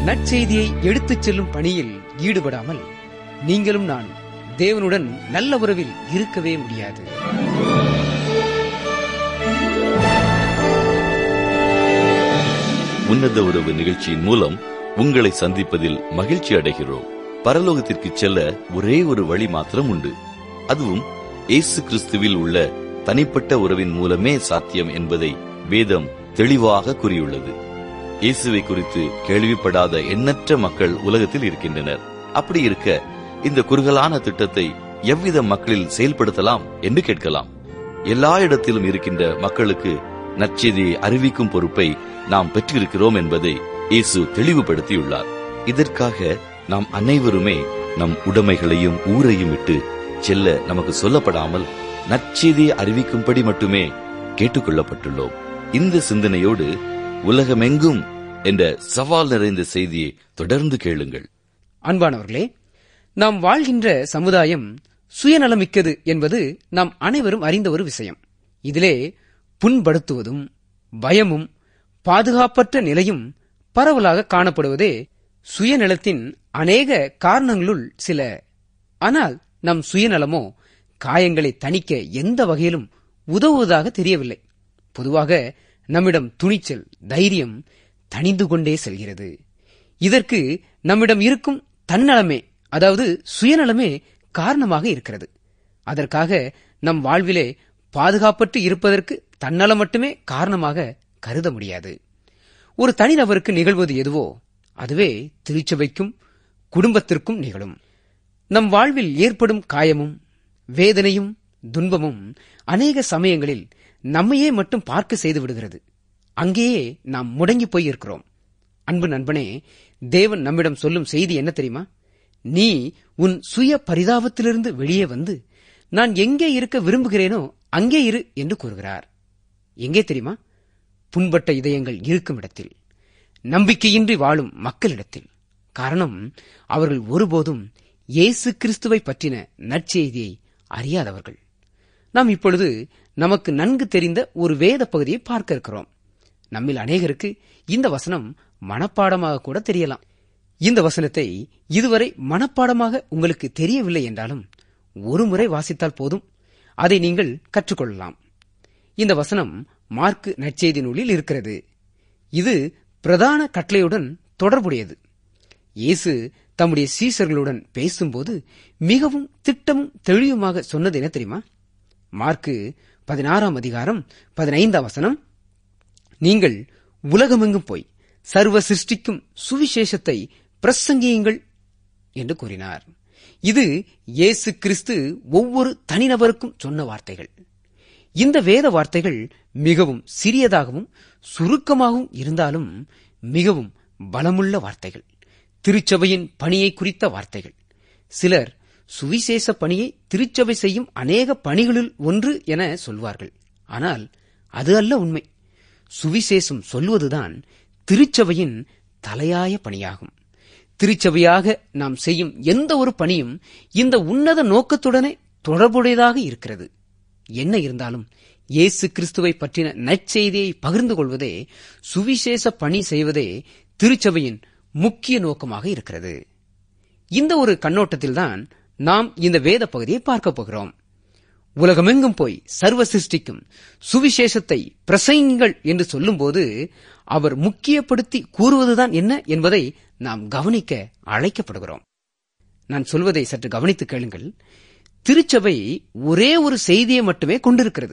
நற்செய்தியை எடுத்துச் செல்லும் பணியில் ஈடுபடாமல் நீங்களும் நான் தேவனுடன் நல்ல உறவில் இருக்கவே முடியாது உன்னத உறவு நிகழ்ச்சியின் மூலம் உங்களை சந்திப்பதில் மகிழ்ச்சி அடைகிறோம் பரலோகத்திற்கு செல்ல ஒரே ஒரு வழி மாத்திரம் உண்டு அதுவும் இயேசு கிறிஸ்துவில் உள்ள தனிப்பட்ட உறவின் மூலமே சாத்தியம் என்பதை வேதம் தெளிவாக கூறியுள்ளது இயேசுவை குறித்து கேள்விப்படாத எண்ணற்ற மக்கள் உலகத்தில் இருக்கின்றனர் அப்படி இருக்க இந்த குறுகலான திட்டத்தை எவ்வித மக்களில் செயல்படுத்தலாம் என்று கேட்கலாம் எல்லா இடத்திலும் இருக்கின்ற மக்களுக்கு நற்செய்தியை அறிவிக்கும் பொறுப்பை நாம் பெற்றிருக்கிறோம் என்பதை இயேசு தெளிவுபடுத்தியுள்ளார் இதற்காக நாம் அனைவருமே நம் உடைமைகளையும் ஊரையும் விட்டு செல்ல நமக்கு சொல்லப்படாமல் நற்செய்தியை அறிவிக்கும்படி மட்டுமே கேட்டுக்கொள்ளப்பட்டுள்ளோம் இந்த சிந்தனையோடு உலகமெங்கும் என்ற சவால் நிறைந்த செய்தியை தொடர்ந்து கேளுங்கள் அன்பானவர்களே நாம் வாழ்கின்ற சமுதாயம் சுயநலமிக்கது என்பது நாம் அனைவரும் அறிந்த ஒரு விஷயம் இதிலே புண்படுத்துவதும் பயமும் பாதுகாப்பற்ற நிலையும் பரவலாக காணப்படுவதே சுயநலத்தின் அநேக காரணங்களுள் சில ஆனால் நம் சுயநலமோ காயங்களை தணிக்க எந்த வகையிலும் உதவுவதாக தெரியவில்லை பொதுவாக நம்மிடம் துணிச்சல் தைரியம் தணிந்து கொண்டே செல்கிறது இதற்கு நம்மிடம் இருக்கும் தன்னலமே அதாவது சுயநலமே காரணமாக இருக்கிறது அதற்காக நம் வாழ்விலே பாதுகாப்பற்று இருப்பதற்கு தன்னலம் மட்டுமே காரணமாக கருத முடியாது ஒரு தனிநபருக்கு நிகழ்வது எதுவோ அதுவே திருச்சபைக்கும் குடும்பத்திற்கும் நிகழும் நம் வாழ்வில் ஏற்படும் காயமும் வேதனையும் துன்பமும் அநேக சமயங்களில் நம்மையே மட்டும் பார்க்க செய்து விடுகிறது அங்கேயே நாம் முடங்கி போய் இருக்கிறோம் அன்பு நண்பனே தேவன் நம்மிடம் சொல்லும் செய்தி என்ன தெரியுமா நீ உன் சுய பரிதாபத்திலிருந்து வெளியே வந்து நான் எங்கே இருக்க விரும்புகிறேனோ அங்கே இரு என்று கூறுகிறார் எங்கே தெரியுமா புண்பட்ட இதயங்கள் இருக்கும் இடத்தில் நம்பிக்கையின்றி வாழும் மக்களிடத்தில் காரணம் அவர்கள் ஒருபோதும் இயேசு கிறிஸ்துவை பற்றின நற்செய்தியை அறியாதவர்கள் நாம் இப்பொழுது நமக்கு நன்கு தெரிந்த ஒரு வேத பகுதியை பார்க்க இருக்கிறோம் நம்மில் அநேகருக்கு இந்த வசனம் மனப்பாடமாக கூட தெரியலாம் இந்த வசனத்தை இதுவரை மனப்பாடமாக உங்களுக்கு தெரியவில்லை என்றாலும் ஒரு முறை வாசித்தால் போதும் அதை நீங்கள் கற்றுக்கொள்ளலாம் இந்த வசனம் மார்க்கு நற்செய்தி நூலில் இருக்கிறது இது பிரதான கட்டளையுடன் தொடர்புடையது இயேசு தம்முடைய சீசர்களுடன் பேசும்போது மிகவும் திட்டமும் தெளிவுமாக சொன்னது என்ன தெரியுமா மார்க்கு பதினாறாம் அதிகாரம் பதினைந்தாம் வசனம் நீங்கள் உலகமெங்கும் போய் சர்வ சிருஷ்டிக்கும் சுவிசேஷத்தை பிரசங்கியுங்கள் என்று கூறினார் இது இயேசு கிறிஸ்து ஒவ்வொரு தனிநபருக்கும் சொன்ன வார்த்தைகள் இந்த வேத வார்த்தைகள் மிகவும் சிறியதாகவும் சுருக்கமாகவும் இருந்தாலும் மிகவும் பலமுள்ள வார்த்தைகள் திருச்சபையின் பணியை குறித்த வார்த்தைகள் சிலர் சுவிசேஷ பணியை திருச்சபை செய்யும் அநேக பணிகளில் ஒன்று என சொல்வார்கள் ஆனால் அது அல்ல உண்மை சுவிசேஷம் சொல்வதுதான் திருச்சபையின் தலையாய பணியாகும் திருச்சபையாக நாம் செய்யும் எந்த ஒரு பணியும் இந்த உன்னத நோக்கத்துடனே தொடர்புடையதாக இருக்கிறது என்ன இருந்தாலும் இயேசு கிறிஸ்துவை பற்றின நற்செய்தியை பகிர்ந்து கொள்வதே சுவிசேஷ பணி செய்வதே திருச்சபையின் முக்கிய நோக்கமாக இருக்கிறது இந்த ஒரு கண்ணோட்டத்தில்தான் நாம் இந்த வேத பகுதியை பார்க்க போகிறோம் உலகமெங்கும் போய் சர்வ சிருஷ்டிக்கும் சுவிசேஷத்தை பிரசைங்கள் என்று சொல்லும்போது அவர் முக்கியப்படுத்தி கூறுவதுதான் என்ன என்பதை நாம் கவனிக்க அழைக்கப்படுகிறோம் நான் சொல்வதை சற்று கவனித்து கேளுங்கள் திருச்சபை ஒரே ஒரு செய்தியை மட்டுமே கொண்டிருக்கிறது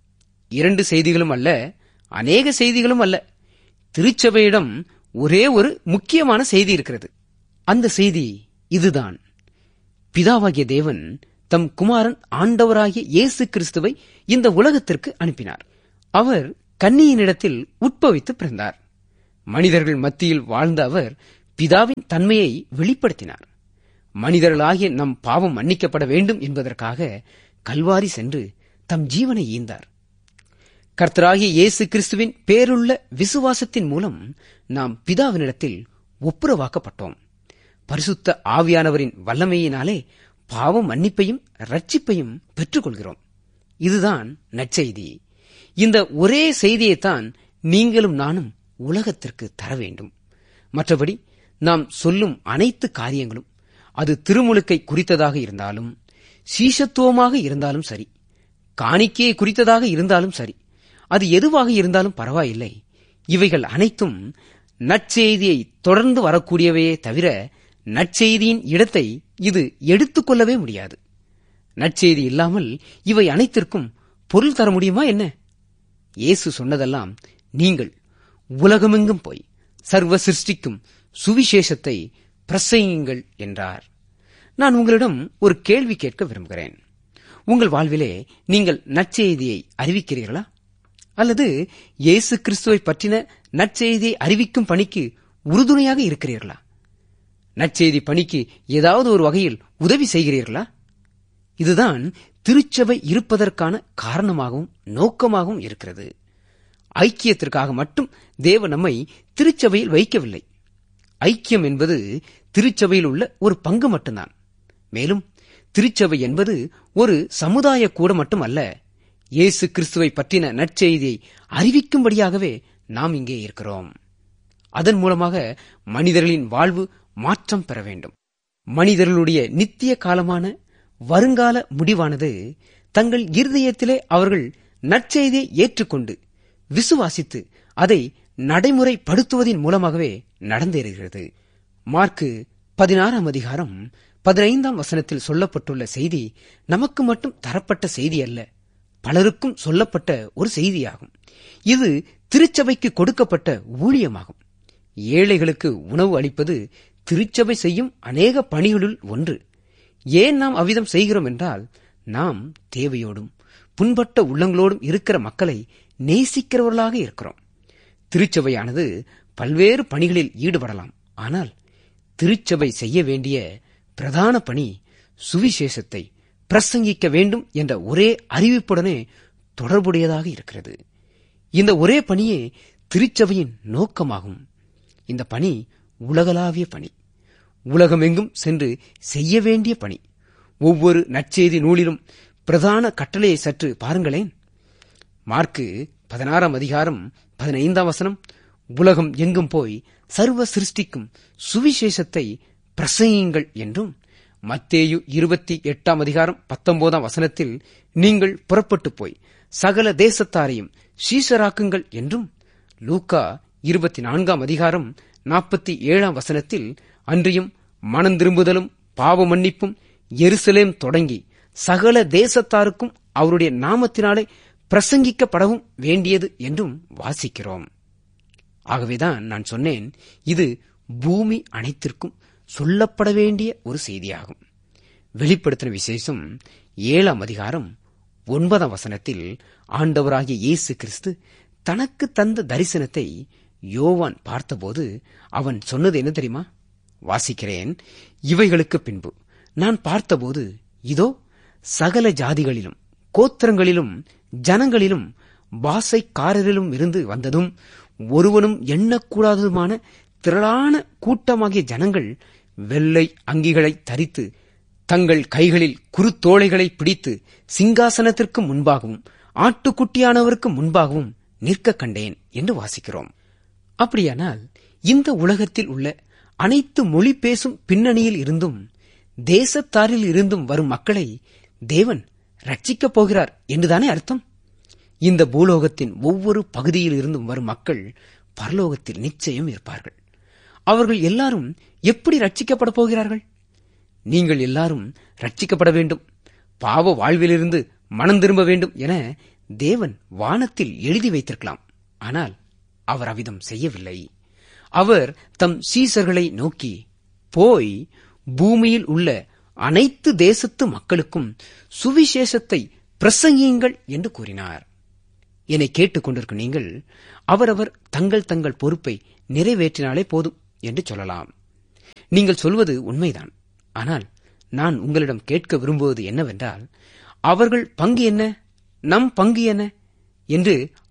இரண்டு செய்திகளும் அல்ல அநேக செய்திகளும் அல்ல திருச்சபையிடம் ஒரே ஒரு முக்கியமான செய்தி இருக்கிறது அந்த செய்தி இதுதான் பிதாவாகிய தேவன் தம் குமாரன் ஆண்டவராகிய இயேசு கிறிஸ்துவை இந்த உலகத்திற்கு அனுப்பினார் அவர் கன்னியினிடத்தில் உட்பவித்து பிறந்தார் மனிதர்கள் மத்தியில் வாழ்ந்த அவர் பிதாவின் தன்மையை வெளிப்படுத்தினார் மனிதர்களாகிய நம் பாவம் மன்னிக்கப்பட வேண்டும் என்பதற்காக கல்வாரி சென்று தம் ஜீவனை ஈந்தார் கர்த்தராகிய இயேசு கிறிஸ்துவின் பேருள்ள விசுவாசத்தின் மூலம் நாம் பிதாவினிடத்தில் ஒப்புரவாக்கப்பட்டோம் பரிசுத்த ஆவியானவரின் வல்லமையினாலே பாவம் மன்னிப்பையும் ரட்சிப்பையும் பெற்றுக்கொள்கிறோம் இதுதான் நற்செய்தி இந்த ஒரே செய்தியைத்தான் நீங்களும் நானும் உலகத்திற்கு தர வேண்டும் மற்றபடி நாம் சொல்லும் அனைத்து காரியங்களும் அது திருமுழுக்கை குறித்ததாக இருந்தாலும் சீஷத்துவமாக இருந்தாலும் சரி காணிக்கையை குறித்ததாக இருந்தாலும் சரி அது எதுவாக இருந்தாலும் பரவாயில்லை இவைகள் அனைத்தும் நற்செய்தியை தொடர்ந்து வரக்கூடியவையே தவிர நற்செய்தியின் இடத்தை இது எடுத்துக்கொள்ளவே முடியாது நற்செய்தி இல்லாமல் இவை அனைத்திற்கும் பொருள் தர முடியுமா என்ன இயேசு சொன்னதெல்லாம் நீங்கள் உலகமெங்கும் போய் சர்வ சிருஷ்டிக்கும் சுவிசேஷத்தை பிரசையுங்கள் என்றார் நான் உங்களிடம் ஒரு கேள்வி கேட்க விரும்புகிறேன் உங்கள் வாழ்விலே நீங்கள் நற்செய்தியை அறிவிக்கிறீர்களா அல்லது இயேசு கிறிஸ்துவை பற்றின நற்செய்தியை அறிவிக்கும் பணிக்கு உறுதுணையாக இருக்கிறீர்களா நற்செய்தி பணிக்கு ஏதாவது ஒரு வகையில் உதவி செய்கிறீர்களா இதுதான் திருச்சபை இருப்பதற்கான காரணமாகவும் நோக்கமாகவும் இருக்கிறது ஐக்கியத்திற்காக மட்டும் தேவ நம்மை திருச்சபையில் வைக்கவில்லை ஐக்கியம் என்பது திருச்சபையில் உள்ள ஒரு பங்கு மட்டும்தான் மேலும் திருச்சபை என்பது ஒரு சமுதாய கூட மட்டுமல்ல இயேசு கிறிஸ்துவை பற்றின நற்செய்தியை அறிவிக்கும்படியாகவே நாம் இங்கே இருக்கிறோம் அதன் மூலமாக மனிதர்களின் வாழ்வு மாற்றம் பெற வேண்டும் மனிதர்களுடைய நித்திய காலமான வருங்கால முடிவானது தங்கள் இருதயத்திலே அவர்கள் நற்செய்தியை ஏற்றுக்கொண்டு விசுவாசித்து அதை நடைமுறைப்படுத்துவதன் மூலமாகவே நடந்தேறுகிறது மார்க்கு பதினாறாம் அதிகாரம் பதினைந்தாம் வசனத்தில் சொல்லப்பட்டுள்ள செய்தி நமக்கு மட்டும் தரப்பட்ட செய்தி அல்ல பலருக்கும் சொல்லப்பட்ட ஒரு செய்தியாகும் இது திருச்சபைக்கு கொடுக்கப்பட்ட ஊழியமாகும் ஏழைகளுக்கு உணவு அளிப்பது திருச்சபை செய்யும் அநேக பணிகளுள் ஒன்று ஏன் நாம் அவ்விதம் செய்கிறோம் என்றால் நாம் தேவையோடும் புண்பட்ட உள்ளங்களோடும் இருக்கிற மக்களை நேசிக்கிறவர்களாக இருக்கிறோம் திருச்சபையானது பல்வேறு பணிகளில் ஈடுபடலாம் ஆனால் திருச்சபை செய்ய வேண்டிய பிரதான பணி சுவிசேஷத்தை பிரசங்கிக்க வேண்டும் என்ற ஒரே அறிவிப்புடனே தொடர்புடையதாக இருக்கிறது இந்த ஒரே பணியே திருச்சபையின் நோக்கமாகும் இந்த பணி உலகளாவிய பணி உலகமெங்கும் சென்று செய்ய வேண்டிய பணி ஒவ்வொரு நற்செய்தி நூலிலும் பிரதான கட்டளையை சற்று பாருங்களேன் மார்க்கு பதினாறாம் அதிகாரம் பதினைந்தாம் வசனம் உலகம் எங்கும் போய் சர்வ சிருஷ்டிக்கும் சுவிசேஷத்தை பிரசங்கியுங்கள் என்றும் மத்தேயு இருபத்தி எட்டாம் அதிகாரம் பத்தொன்பதாம் வசனத்தில் நீங்கள் புறப்பட்டு போய் சகல தேசத்தாரையும் சீசராக்குங்கள் என்றும் லூக்கா இருபத்தி நான்காம் அதிகாரம் நாற்பத்தி ஏழாம் வசனத்தில் அன்றியும் மனம் திரும்புதலும் பாவ மன்னிப்பும் எருசலேம் தொடங்கி சகல தேசத்தாருக்கும் அவருடைய நாமத்தினாலே பிரசங்கிக்கப்படவும் வேண்டியது என்றும் வாசிக்கிறோம் ஆகவேதான் நான் சொன்னேன் இது பூமி அனைத்திற்கும் சொல்லப்பட வேண்டிய ஒரு செய்தியாகும் வெளிப்படுத்தின விசேஷம் ஏழாம் அதிகாரம் ஒன்பதாம் வசனத்தில் ஆண்டவராகிய இயேசு கிறிஸ்து தனக்கு தந்த தரிசனத்தை யோவான் பார்த்தபோது அவன் சொன்னது என்ன தெரியுமா வாசிக்கிறேன் இவைகளுக்கு பின்பு நான் பார்த்தபோது இதோ சகல ஜாதிகளிலும் கோத்திரங்களிலும் ஜனங்களிலும் பாசைக்காரரிலும் இருந்து வந்ததும் ஒருவனும் எண்ணக்கூடாததுமான திரளான கூட்டமாகிய ஜனங்கள் வெள்ளை அங்கிகளை தரித்து தங்கள் கைகளில் குருத்தோளைகளை பிடித்து சிங்காசனத்திற்கு முன்பாகவும் ஆட்டுக்குட்டியானவருக்கு முன்பாகவும் நிற்க கண்டேன் என்று வாசிக்கிறோம் அப்படியானால் இந்த உலகத்தில் உள்ள அனைத்து மொழி பேசும் பின்னணியில் இருந்தும் தேசத்தாரில் இருந்தும் வரும் மக்களை தேவன் ரட்சிக்கப் போகிறார் என்றுதானே அர்த்தம் இந்த பூலோகத்தின் ஒவ்வொரு பகுதியில் இருந்தும் வரும் மக்கள் பரலோகத்தில் நிச்சயம் இருப்பார்கள் அவர்கள் எல்லாரும் எப்படி ரட்சிக்கப்பட போகிறார்கள் நீங்கள் எல்லாரும் ரட்சிக்கப்பட வேண்டும் பாவ வாழ்விலிருந்து மனம் திரும்ப வேண்டும் என தேவன் வானத்தில் எழுதி வைத்திருக்கலாம் ஆனால் அவர் அவ்விதம் செய்யவில்லை அவர் தம் சீசர்களை நோக்கி போய் பூமியில் உள்ள அனைத்து தேசத்து மக்களுக்கும் சுவிசேஷத்தை பிரசங்கியுங்கள் என்று கூறினார் என்னை கேட்டுக்கொண்டிருக்கும் நீங்கள் அவரவர் தங்கள் தங்கள் பொறுப்பை நிறைவேற்றினாலே போதும் என்று சொல்லலாம் நீங்கள் சொல்வது உண்மைதான் ஆனால் நான் உங்களிடம் கேட்க விரும்புவது என்னவென்றால் அவர்கள் பங்கு என்ன நம் பங்கு என்ன என்று